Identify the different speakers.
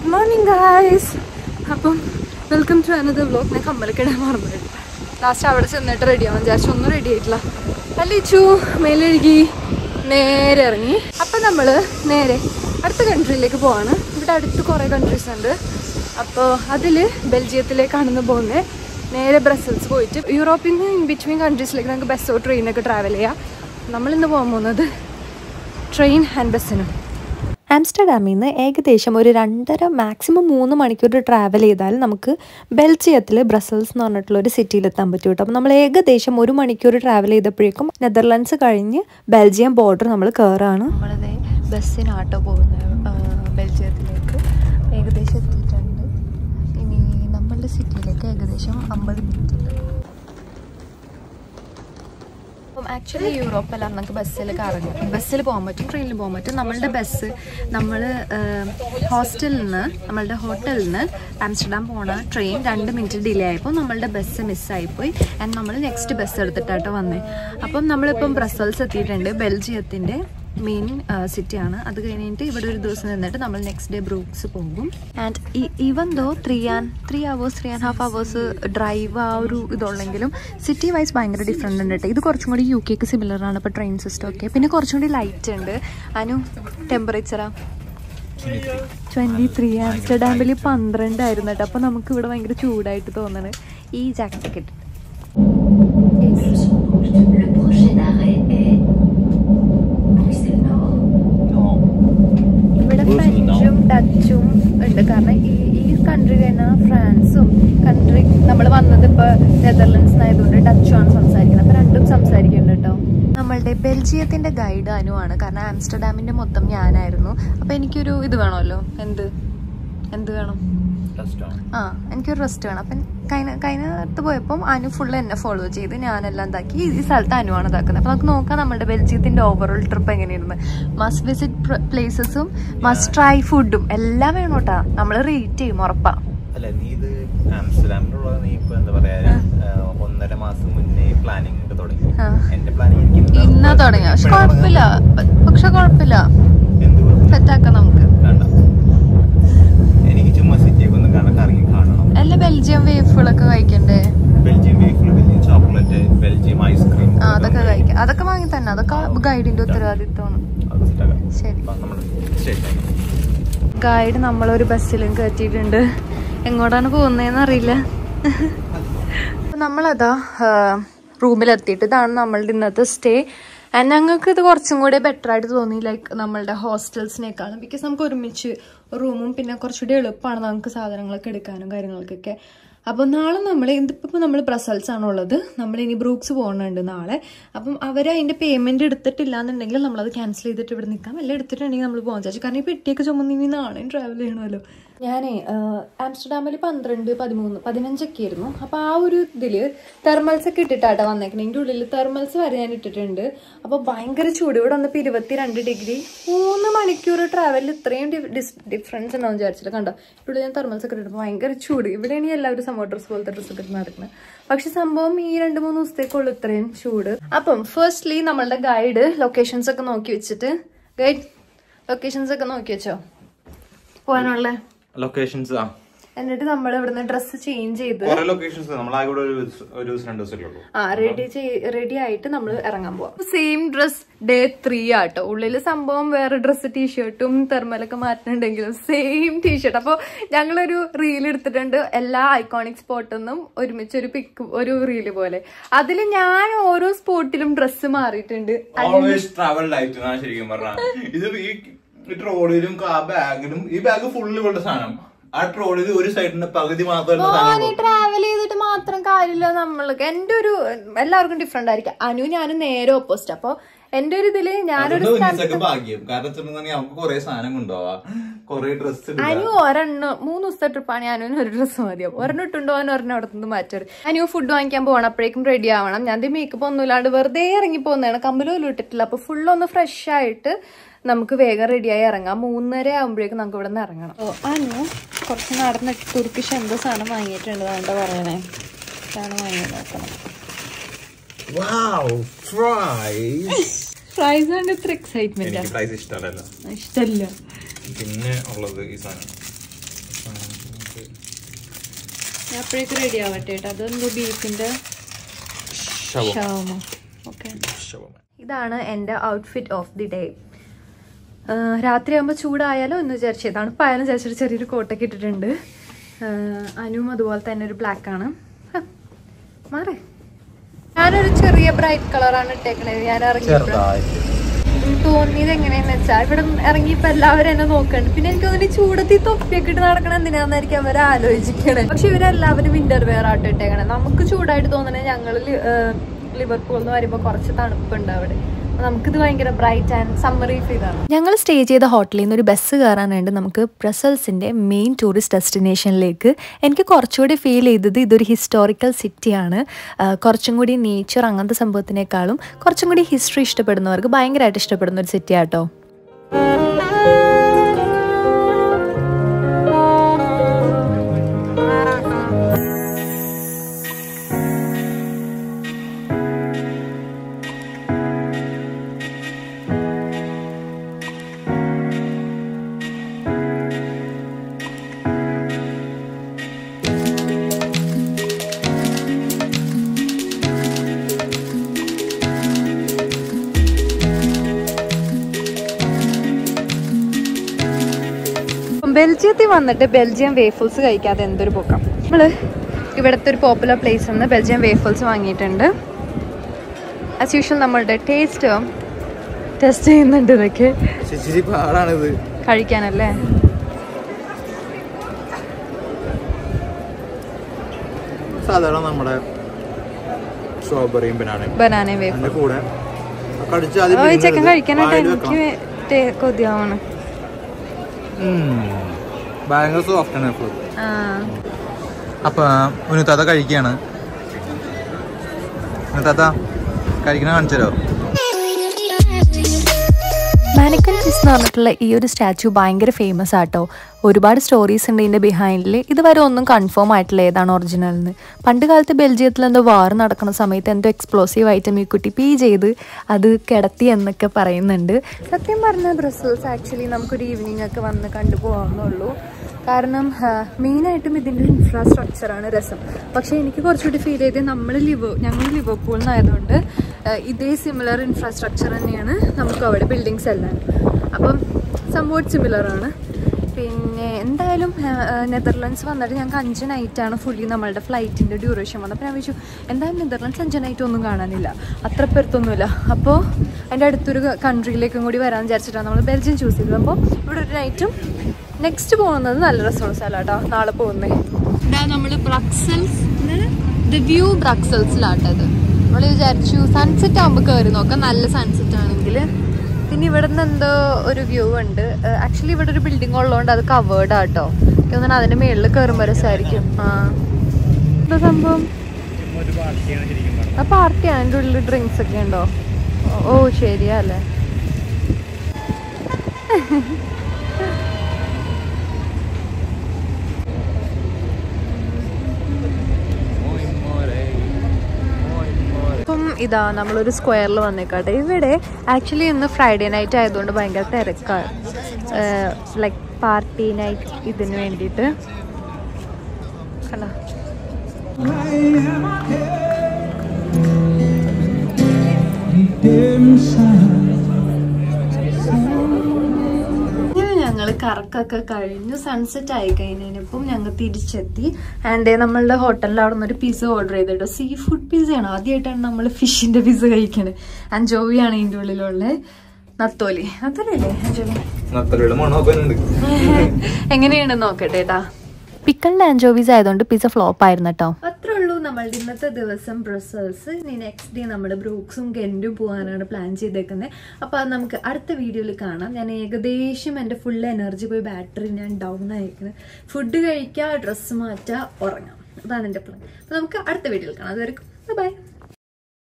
Speaker 1: Good morning guys അപ്പം welcome to another vlog ഞാൻ കമ്മലക്കിടാൻ മറന്നു ലാസ്റ്റ് അവിടെ ചെന്നിട്ട് റെഡി ആവാൻ വിചാരിച്ചു ഒന്നും റെഡി ആയിട്ടില്ല പല്ലിച്ചു മേലെഴുകി നേരെ ഇറങ്ങി അപ്പം നമ്മൾ നേരെ അടുത്ത കൺട്രിയിലേക്ക് പോവാണ് ഇവിടെ അടുത്ത് കുറേ കൺട്രീസ് ഉണ്ട് അപ്പോൾ അതിൽ ബെൽജിയത്തിലേക്കാണെന്ന് പോകുന്നത് നേരെ ബ്രസൽസ് പോയിട്ട് യൂറോപ്പിൽ നിന്ന് ഇൻ ബിറ്റ്വീൻ കൺട്രീസിലേക്ക് നമുക്ക് ബസ്സോ ട്രെയിനൊക്കെ ട്രാവൽ ചെയ്യാം നമ്മളിന്ന് പോകാൻ പോകുന്നത് ട്രെയിൻ ആൻഡ് ബസ്സിനും
Speaker 2: ആംസ്റ്റർഡാമിൽ നിന്ന് ഏകദേശം ഒരു രണ്ടര മാക്സിമം മൂന്ന് മണിക്കൂർ ട്രാവൽ ചെയ്താൽ നമുക്ക് ബെൽജിയത്തിൽ ബ്രസൽസ് എന്ന് പറഞ്ഞിട്ടുള്ള ഒരു സിറ്റിയിലെത്താൻ പറ്റും കേട്ടോ അപ്പോൾ നമ്മൾ ഏകദേശം ഒരു മണിക്കൂർ ട്രാവൽ ചെയ്തപ്പോഴേക്കും നെതർലാൻഡ്സ് കഴിഞ്ഞ് ബെൽജിയം ബോർഡർ നമ്മൾ കയറാണ്
Speaker 1: നമ്മളത് ബസ്സിനാട്ടോ പോകുന്നത് ബെൽജിയത്തിലേക്ക് ഏകദേശം എത്തിയിട്ടുണ്ട് ഇനി നമ്മളുടെ സിറ്റിയിലേക്ക് ഏകദേശം അമ്പത് മിനിറ്റ് ഉണ്ട് അപ്പം ആക്ച്വലി യൂറോപ്പെല്ലാം നമുക്ക് ബസ്സിൽ കറങ്ങും ബസ്സിൽ പോകാൻ പറ്റും ട്രെയിനിൽ പോകാൻ പറ്റും നമ്മളുടെ ബസ് നമ്മൾ ഹോസ്റ്റലിൽ നിന്ന് നമ്മളുടെ ഹോട്ടലിൽ നിന്ന് ആംസ്റ്റർഡാം പോണ ട്രെയിൻ രണ്ട് മിനിറ്റ് ഡിലേ ആയപ്പോൾ നമ്മളുടെ ബസ് മിസ്സായിപ്പോയി ആൻഡ് നമ്മൾ നെക്സ്റ്റ് ബസ് എടുത്തിട്ടാട്ടോ വന്നേ അപ്പം നമ്മളിപ്പം ബ്രസൽസ് എത്തിയിട്ടുണ്ട് ബെൽജിയത്തിൻ്റെ മെയിൻ സിറ്റിയാണ് അത് കഴിഞ്ഞിട്ട് ഇവിടെ ഒരു ദിവസം നിന്നിട്ട് നമ്മൾ നെക്സ്റ്റ് ഡേ ബ്രൂക്സ് പോകും and even though three and three hours three and half hours drive ആ ഒരു ഇതുള്ളെങ്കിലും സിറ്റി വൈസ് ഭയങ്കര ഡിഫറെൻ്റ് ഉണ്ട് കേട്ടോ ഇത് കുറച്ചും കൂടി യു കെക്ക് സിമിലർ ആണ് ഇപ്പോൾ ട്രെയിൻ സിസ്റ്റം ഒക്കെ പിന്നെ കുറച്ചും കൂടി ലൈറ്റ് ഉണ്ട് അനു ടെമ്പറേച്ചറാ ട്വൻറ്റി ത്രീ ആംസ്റ്റർഡാമിൽ പന്ത്രണ്ടായിരുന്നു കേട്ടോ അപ്പോൾ നമുക്ക് ഇവിടെ ഭയങ്കര ചൂടായിട്ട് തോന്നണ് ഈ ജാക്കറ്റ് ഇട്ടിട്ട്
Speaker 3: Le prochain arrêt est Bruxelles Nord.
Speaker 1: ഇവിടെ ഫ്രഞ്ചും ഡച്ചും ഉണ്ട് കാരണം ഈ ഈ കൺട്രി കഴിഞ്ഞാൽ ഫ്രാൻസും കൺട്രി നമ്മൾ വന്നത് ഇപ്പോൾ നെതർലൻഡ്സ് ആയതുകൊണ്ട് ഡച്ചും ആണ് സംസാരിക്കുന്നത് അപ്പോൾ രണ്ടും സംസാരിക്കുന്നുണ്ട് കേട്ടോ നമ്മളുടെ ബെൽജിയത്തിന്റെ ഗൈഡ് അനുവാണ് കാരണം ആംസ്റ്റർഡാമിന്റെ മൊത്തം ഞാനായിരുന്നു അപ്പോൾ എനിക്കൊരു ഇത് വേണമല്ലോ എന്ത് എന്ത് വേണം ആ എനിക്കൊരു റെസ്റ്റ് വേണം അപ്പം കഴിഞ്ഞ കഴിഞ്ഞ നേരത്ത് പോയപ്പം അനു ഫുള്ള് എന്നെ ഫോളോ ചെയ്ത് ഞാനെല്ലാം ഇതാക്കി ഈ സ്ഥലത്ത് അനുവാണ് ഇതാക്കുന്നത് അപ്പം നമുക്ക് നോക്കാം നമ്മുടെ ബെൽജിയത്തിൻ്റെ ഓവറോൾ ട്രിപ്പ് എങ്ങനെയായിരുന്നു മസ്റ്റ് വിസിറ്റ് പ്ലേസസും മസ്റ്റ് ട്രൈ ഫുഡും എല്ലാം വേണം കേട്ടാ നമ്മൾ റേറ്റ് ചെയ്യും ഉറപ്പാ
Speaker 4: അല്ല നീ ഇത് ആംസ്റ്റർഡാമിലുള്ള നീ ഇപ്പൊ എന്താ പറയാ ഏഹ്, ഒന്നര മാസം മുന്നേ പ്ലാനിങ് ഒക്കെ തുടങ്ങി
Speaker 1: ആ.
Speaker 4: എന്റെ പ്ലാനിങ് എനിക്ക്
Speaker 1: ഇന്നാ തുടങ്ങിയ പക്ഷെ കുഴപ്പമില്ല പക്ഷെ കുഴപ്പമില്ല
Speaker 4: എന്ത് കുഴപ്പമില്ല?
Speaker 1: സെറ്റാക്കാം നമുക്ക്
Speaker 4: വേണ്ട എനിക്ക് ചുമ്മാ സിറ്റിയൊക്കെ ഒന്ന് കാണാൻ കറങ്ങി കാണണം
Speaker 1: അല്ല ബെൽജിയം വേഫുകളൊക്കെ കഴിക്കണ്ടേ
Speaker 4: ബെൽജിയം ബീഫിൽ ബെൽജിയം ചോക്ലേറ്റ് ബെൽജിയം ഐസ്ക്രീം
Speaker 1: ആ അതൊക്കെ കഴിക്കാം അതൊക്കെ വാങ്ങി തന്നെ അതൊക്കെ ഗൈഡിന്റെ ഉത്തരവാദിത്വമാണ്
Speaker 4: അത് സെറ്റാക്കാം
Speaker 1: ശരി
Speaker 4: അപ്പൊ നമ്മള് ശരി
Speaker 1: ഗൈഡ് നമ്മളൊരു ബസ്സിലും കയറ്റിയിട്ടുണ്ട് എങ്ങോട്ടാണ് പോകുന്നതെന്ന് അറിയില്ല നമ്മളതാ റൂമിലെത്തിയിട്ട് ഇതാണ് നമ്മളുടെ ഇന്നത്തെ സ്റ്റേ ആൻഡ് ഞങ്ങൾക്ക് ഇത് കുറച്ചും കൂടെ ബെറ്റർ ആയിട്ട് തോന്നി ലൈക്ക് നമ്മളുടെ ഹോസ്റ്റൽസിനേക്കാളും ബിക്കോസ് നമുക്ക് ഒരുമിച്ച് റൂമും പിന്നെ കുറച്ചുകൂടി എളുപ്പമാണ് നമുക്ക് സാധനങ്ങളൊക്കെ എടുക്കാനും കാര്യങ്ങൾക്കൊക്കെ അപ്പോൾ നാളെ നമ്മൾ ഇതിപ്പോൾ നമ്മൾ ബ്രസൽസ് ആണുള്ളത് നമ്മൾ ഇനി ബ്രൂക്സ് പോകുന്നുണ്ട് നാളെ അപ്പം അവർ അതിൻ്റെ പേയ്മെൻറ്റ് എടുത്തിട്ടില്ല എന്നുണ്ടെങ്കിൽ നമ്മളത് ക്യാൻസൽ ചെയ്തിട്ട് ഇവിടെ നിൽക്കാം എല്ലാം എടുത്തിട്ടുണ്ടെങ്കിൽ നമ്മൾ പോകാൻ വിചാരിച്ചു കാരണം ഈ പെട്ടിയൊക്കെ ചുമന്ന് ഇനി നാളെയും ട്രാവൽ ചെയ്യണമല്ലോ ഞാനേ ആംസ്റ്റർഡാമിൽ പന്ത്രണ്ട് പതിമൂന്ന് പതിനഞ്ചൊക്കെ ആയിരുന്നു അപ്പോൾ ആ ഒരു ഇതിൽ തെർമൽസ് ഒക്കെ ഇട്ടിട്ടാട്ടോ വന്നേക്കണേ എൻ്റെ ഉള്ളിൽ തെർമൽസ് വരെ ഞാൻ ഇട്ടിട്ടുണ്ട് അപ്പോൾ ഭയങ്കര ചൂട് ഇവിടെ വന്നപ്പോൾ ഇരുപത്തിരണ്ട് ഡിഗ്രി മൂന്ന് മണിക്കൂർ ട്രാവലിൽ ഇത്രയും ഡിഫറൻസ് ഉണ്ടാവും വിചാരിച്ചിട്ട് കണ്ടോ ഇവിടെ ഞാൻ തെർമൽസ് ഒക്കെ ഇട്ടിട്ട് ഭയങ്കര ചൂട് ഇവിടെയാണ് ഈ എല്ലാവരും സംഭവം ഡ്രസ്സ് പോലത്തെ ഡ്രസ്സ് ഒക്കെ ഇട്ട് നടക്കുന്നത് പക്ഷെ സംഭവം ഈ രണ്ട് മൂന്ന് ദിവസത്തേക്കുള്ളൂ ഇത്രയും ചൂട് അപ്പം ഫസ്റ്റ്ലി നമ്മളുടെ ഗൈഡ് ലൊക്കേഷൻസ് ഒക്കെ നോക്കി വെച്ചിട്ട് ഗൈഡ് ലൊക്കേഷൻസ് ഒക്കെ നോക്കി വെച്ചോ പോകാനുള്ള
Speaker 4: ലൊക്കേഷൻസ് ആ
Speaker 1: എന്നിട്ട് നമ്മൾ ഇവിടുന്ന് ഡ്രസ്സ് ചേഞ്ച് ചെയ്ത്
Speaker 4: കുറെ ലൊക്കേഷൻസ് നമ്മൾ ആകെ ഇവിടെ ഒരു ദിവസം- ഒരു ദിവസം രണ്ട് ദിവസമല്ലേ ഉള്ളൂ
Speaker 1: ആ റെഡി റെഡി ആയിട്ട് നമ്മൾ ഇറങ്ങാൻ പോവാം സെയിം ഡ്രസ് ഡേ ത്രീ ആട്ടോ ഉള്ളില് സംഭവം വേറെ ഡ്രസ്സ് ടീഷർട്ടും തെർമലൊക്കെ മാറ്റുന്നുണ്ടെങ്കിലും സെയിം ടീഷർട്ട് അപ്പോൾ ഞങ്ങളൊരു റീൽ എടുത്തിട്ടുണ്ട് എല്ലാ ഐക്കോണിക് സ്പോട്ടിൽ നിന്നും ഒരുമിച്ച് ഒരു പിക്ക് ഒരു റീല് പോലെ അതിൽ ഞാൻ ഓരോ സ്പോട്ടിലും ഡ്രസ്സ് മാറിയിട്ടുണ്ട്
Speaker 4: ഓൾവേസ് ട്രാവൽഡ് ആയിട്ട് ഞാൻ ശരിക്കും പറഞ്ഞ ഇത് ഈ ഈ ട്രോളിലും ആ ബാഗിലും ഈ ബാഗ് ഫുള്ള് ഇവളുടെ സാധനം ആ ട്രോളിൽ ഒരു സൈഡിന്റെ പകുതി മാത്രമല്ല സാധനം
Speaker 1: ട്രാവൽ ചെയ്തിട്ട് മാത്രം കാര്യമില്ല നമ്മൾക്ക് എന്റെ ഒരു എല്ലാവർക്കും ഡിഫറെന്റ് ആയിരിക്കും അനു ഞാനും നേരെ ഓപ്പോസിറ്റ് അപ്പൊ എന്റെ ഒരു ഇതില് ഞാനൊരു
Speaker 4: അതുകൊണ്ട്
Speaker 1: സ്ഥലത്ത്
Speaker 4: ഉന്നീസൊക്കെ ഭാഗ്യം കാരണം വെച്ചിട്ടുണ്ടെങ്കിൽ നമുക്ക് കുറെ സാധനം കൊണ്ടുപോവാ കുറെ ഡ്രസ്
Speaker 1: അനു ഒരെണ്ണം മൂന്ന് ദിവസത്തെ ട്രിപ്പാണ് അനുവിന് ഒരു ഡ്രസ്സ് മതിയാവും ഒരെണ്ണം ഇട്ടുണ്ടോവാൻ ഒരെണ്ണം അവിടെ നിന്ന് മാറ്റരുത് അനു ഫുഡ് വാങ്ങിക്കാൻ പോകണം അപ്പോഴേക്കും റെഡി ആവണം ഞാൻ മേക്കപ്പ് ഒന്നുമില്ലാണ്ട് വെറുതെ ഇറങ്ങി പോകുന്നതാണ് കമ്പലോലും ഇട്ടിട്ടില്ല അപ്പൊ ഫുൾ ഒന്ന് ഫ്രഷ് ആയിട്ട് നമുക്ക് വേഗം റെഡിയായി ഇറങ്ങാം മൂന്നര ആകുമ്പോഴേക്കും നമുക്ക് ഇവിടെ നിന്ന് ഇറങ്ങണം ഓ അനു കുറച്ച് നടന്നിട്ട് തുർക്കിഷ് എന്തോ സാധനം വാങ്ങിയിട്ടുണ്ട് എന്താ പറയണേ സാധനം വാങ്ങിയത് നോക്കണം പ്രൈസ് കൊണ്ട് ഇത്ര എക്സൈറ്റ്മെന്റ്
Speaker 4: എനിക്ക് പ്രൈസ് ഇഷ്ടമല്ല
Speaker 1: ഇഷ്ടല്ല
Speaker 4: പിന്നെ ഉള്ളത് ഈ സാധനം
Speaker 1: ഞാൻ അപ്പോഴേക്ക് റെഡി ആവട്ടെ കേട്ടോ അതെന്തോ ബീഫിന്റെ ഷവർമ ഓക്കെ ഇതാണ് എൻ്റെ ഔട്ട്ഫിറ്റ് ഓഫ് ദി ഡേ രാത്രിയാകുമ്പോൾ ചൂടായാലോ എന്ന് വിചാരിച്ചു തണുപ്പായാലും വിചാരിച്ചൊരു ചെറിയൊരു കോട്ടൊക്കെ ഇട്ടിട്ടുണ്ട് ആഹ് അനുവും അതുപോലെ തന്നെ ഒരു ബ്ലാക്ക് ആണ് ഹ, മാറി ഞാനൊരു ചെറിയ ബ്രൈറ്റ് കളറാണ് ഇട്ടേക്കണത് ഞാൻ ഇറങ്ങിയപ്പോൾ തോന്നിയത് എങ്ങനെയാന്ന് വെച്ചാൽ ഇവിടെ ഇറങ്ങിയപ്പോ എല്ലാവരും എന്നെ നോക്കണ്ട് പിന്നെ എനിക്ക് തോന്നി ചൂടത്തി തൊപ്പിയൊക്കെ ഇട്ട് നടക്കണം എന്തിനാന്നായിരിക്കും അവർ ആലോചിക്കണേ പക്ഷെ ഇവരെല്ലാവരും വിന്റർ വെയർ ആയിട്ട് ഇട്ടേക്കണേ നമുക്ക് ചൂടായിട്ട് തോന്നണേ ഞങ്ങൾ ലിവർപൂൾ എന്ന് പറയുമ്പോൾ കുറച്ച് തണുപ്പുണ്ട് അവിടെ അപ്പൊ നമുക്കിത് ഭയങ്കര ബ്രൈറ്റ് ആൻഡ് സമ്മറി ഫീൽ ആണ്
Speaker 2: ഞങ്ങൾ സ്റ്റേ ചെയ്ത ഹോട്ടലിൽ നിന്ന് ഒരു ബസ് കയറാനായിട്ട് നമുക്ക് ബ്രസൽസിൻ്റെ മെയിൻ ടൂറിസ്റ്റ് ഡെസ്റ്റിനേഷനിലേക്ക് എനിക്ക് കുറച്ചുകൂടി ഫീൽ ചെയ്തത് ഇതൊരു ഹിസ്റ്റോറിക്കൽ സിറ്റിയാണ് ആ, കുറച്ചും കൂടി നേച്ചർ അങ്ങനത്തെ സംഭവത്തിനേക്കാളും കുറച്ചും കൂടി ഹിസ്റ്ററി ഇഷ്ടപ്പെടുന്നവർക്ക് ഭയങ്കരമായിട്ട് ഇഷ്ടപ്പെടുന്ന ഒരു സിറ്റി ആട്ടോ
Speaker 1: ബെൽജിയത്തിൽ വന്നിട്ട് ബെൽജിയം വേഫിൾസ് കഴിക്കാതെ എന്തൊരു പൊക്കം നമ്മള് ഇവിടുത്തെ ഒരു പോപ്പുലർ പ്ലേസ് നിന്ന് ബെൽജിയം വേഫിൾസ് വാങ്ങിയിട്ടുണ്ട് ആസ് യൂഷ്വൽ നമ്മളുടെ ടേസ്റ്റ് ടെസ്റ്റ് ചെയ്യുന്നുണ്ട് ഇതൊക്കെ
Speaker 4: ഇച്ചിരി പാടാണിത്
Speaker 1: കഴിക്കാനല്ലേ
Speaker 4: സാധാരണ നമ്മുടെ സ്ട്രോബെറിയും ബനാനയും
Speaker 1: ബനാന വേഫിൾ
Speaker 4: അതിന്റെ കൂടെ കടിച്ച്
Speaker 1: ഓ
Speaker 4: ആദ്യം
Speaker 1: ഈ ചെക്കൻ
Speaker 4: പിഴിഞ്ഞെടുത്ത്
Speaker 1: കഴിക്കാനായിട്ട്
Speaker 4: വായിൽ
Speaker 1: എനിക്ക്
Speaker 4: വെക്കണം.
Speaker 1: ടേ- കൊതിയാവണം
Speaker 4: ഉം. ഭയങ്കര സോഫ്റ്റ് ആണ് ഇപ്പോൾ
Speaker 1: ആ
Speaker 4: അപ്പൊ ഉനുത്താത്ത കഴിക്കാണ് ഉനുത്താത്ത കഴിക്കണ കാണിച്ചല്ലോ
Speaker 2: മാനിക്കൻ ഫിസ് എന്ന് പറഞ്ഞിട്ടുള്ള ഈ ഒരു സ്റ്റാച്ചു ഭയങ്കര ഫേമസ് ആട്ടോ ഒരുപാട് സ്റ്റോറീസ് ഉണ്ട് ഇതിൻ്റെ ബിഹൈൻഡിൽ ഇതുവരെ ഒന്നും കൺഫേം ആയിട്ടില്ല ഏതാണ് ഒറിജിനൽ എന്ന് പണ്ട് കാലത്ത് ബെൽജിയത്തിൽ എന്തോ വാർ നടക്കുന്ന സമയത്ത് എന്തോ എക്സ്പ്ലോസീവ് ഐറ്റം ഈ കുട്ടി പീ ചെയ്ത് അത് കിടത്തി എന്നൊക്കെ പറയുന്നുണ്ട്
Speaker 1: സത്യം പറഞ്ഞാൽ ബ്രസൽസ് ആക്ച്വലി നമുക്കൊരു ഈവനിങ് ഒക്കെ വന്ന് കണ്ടു പോകാവുന്നുള്ളൂ കാരണം മെയിനായിട്ടും ഇതിൻ്റെ ഇൻഫ്രാസ്ട്രക്ചറാണ് രസം പക്ഷേ എനിക്ക് കുറച്ചുകൂടി ഫീൽ ചെയ്ത് നമ്മൾ ലിവോ ഞങ്ങൾ ലിവർപൂളിൽ നിന്നായതുകൊണ്ട് ഇതേ സിമിലർ ഇൻഫ്രാസ്ട്രക്ചർ തന്നെയാണ് നമുക്ക് അവിടെ ബിൽഡിങ്സ് എല്ലാം അപ്പം സംഭവം സിമിലറാണ് പിന്നെ എന്തായാലും നെതർലാൻഡ്സ് വന്നിട്ട് ഞങ്ങൾക്ക് അഞ്ച് നൈറ്റാണ് ഫുള്ളി നമ്മളുടെ ഫ്ലൈറ്റിൻ്റെ ഡ്യൂറേഷൻ വന്നത് അപ്പോൾ ഞാൻ വിചാരിച്ചു എന്തായാലും നെതർലാൻഡ്സ് അഞ്ച് നൈറ്റ് ഒന്നും കാണാനില്ല അത്ര പെരുത്തൊന്നുമില്ല അപ്പോൾ അതിൻ്റെ അടുത്തൊരു കൺട്രിയിലേക്കും കൂടി വരാൻ വിചാരിച്ചിട്ടാണ് നമ്മൾ ബെൽജിയം ചൂസ് ചെയ്തത് അപ്പോൾ ഇവിടെ ഒരു നൈറ്റും നെക്സ്റ്റ് പോകുന്നത് നല്ല രസമുള്ള സ്ഥലമാട്ടോ നാളെ പോകുന്നത് ഇതാ നമ്മൾ ബ്രക്സൽസ് ദ വ്യൂ ബ്രക്സൽസിലാട്ടത് നമ്മൾ വിചാരിച്ചു സൺസെറ്റ് ആകുമ്പോൾ കയറി നോക്കാം നല്ല സൺസെറ്റ് ആണെങ്കിൽ പിന്നെ ഇവിടെ നിന്ന് എന്തോ ഒരു വ്യൂ ഉണ്ട് ആക്ച്വലി ഇവിടെ ഒരു ബിൽഡിംഗ് ഉള്ളതുകൊണ്ട് അത് കവേർഡ് ആട്ടോ എനിക്ക് തോന്നുന്നു അതിന്റെ മേളിൽ കയറുമ്പോൾ രസമായിരിക്കും ആ എന്താ സംഭവം ആ പാർട്ടിയാണ് അതിൻ്റെ ഉള്ളിൽ ഡ്രിങ്ക്സ് ഒക്കെ ഉണ്ടോ ഓ- ഓ ശരിയാ അല്ലേ ഇപ്പം ഇതാ നമ്മളൊരു സ്ക്വയറിൽ വന്നേക്കാട്ടെ ഇവിടെ ആക്ച്വലി ഇന്ന് ഫ്രൈഡേ നൈറ്റ് ആയതുകൊണ്ട് ഭയങ്കര തിരക്കാണ് ലൈക്ക് പാർട്ടി നൈറ്റ് ഇതിന് വേണ്ടിയിട്ട് കണ്ടോ ഇങ്ങനെ ഞങ്ങൾ കറക്കൊക്കെ കഴിഞ്ഞു സൺസെറ്റ് ആയി കഴിഞ്ഞപ്പം ഞങ്ങൾ തിരിച്ചെത്തി ആൻഡ് നമ്മളുടെ ഹോട്ടലിൽ അവിടെ നിന്ന് ഒരു പിസ്സ ഓർഡർ ചെയ്തിട്ടോ സീ ഫുഡ് പിസ്സയാണ് ആദ്യമായിട്ടാണ് നമ്മൾ ഫിഷിന്റെ പിസ്സ കഴിക്കണത് അഞ്ചോവിയാണ് ഇതിൻ്റെ ഉള്ളിലുള്ളത് നത്തോലി നത്തോലിയല്ലേ അഞ്ചോവി
Speaker 4: നത്തലയുടെ മണമൊക്കെ ഉണ്ട്
Speaker 1: എങ്ങനെയാണ് നോക്കട്ടെ ഏട്ടാ
Speaker 2: പിക്കൾഡ് ആൻജോവീസ് ആയതുകൊണ്ട് പിസ്സ ഫ്ലോപ്പ് ആയിരുന്നു കേട്ടോ
Speaker 1: അത്രേ ഉള്ളൂ നമ്മളുടെ ഇന്നത്തെ ദിവസം ബ്രസൽസ് ഇനി നെക്സ്റ്റ് ഡേ നമ്മുടെ ബ്രൂക്സും കെൻഡും പോകാനാണ് പ്ലാൻ ചെയ്തേക്കുന്നത് അപ്പോൾ അത് നമുക്ക് അടുത്ത വീഡിയോയിൽ കാണാം ഞാൻ ഏകദേശം എൻ്റെ ഫുൾ എനർജി പോയി ബാറ്ററി ഞാൻ ഡൗൺ ആയിരിക്കുന്നത് ഫുഡ് കഴിക്കുക ഡ്രസ്സ് മാറ്റുക ഉറങ്ങാം അതാണ് എൻ്റെ പ്ലാൻ അപ്പോൾ നമുക്ക് അടുത്ത വീഡിയോയിൽ കാണാം അതുവരെ ബൈ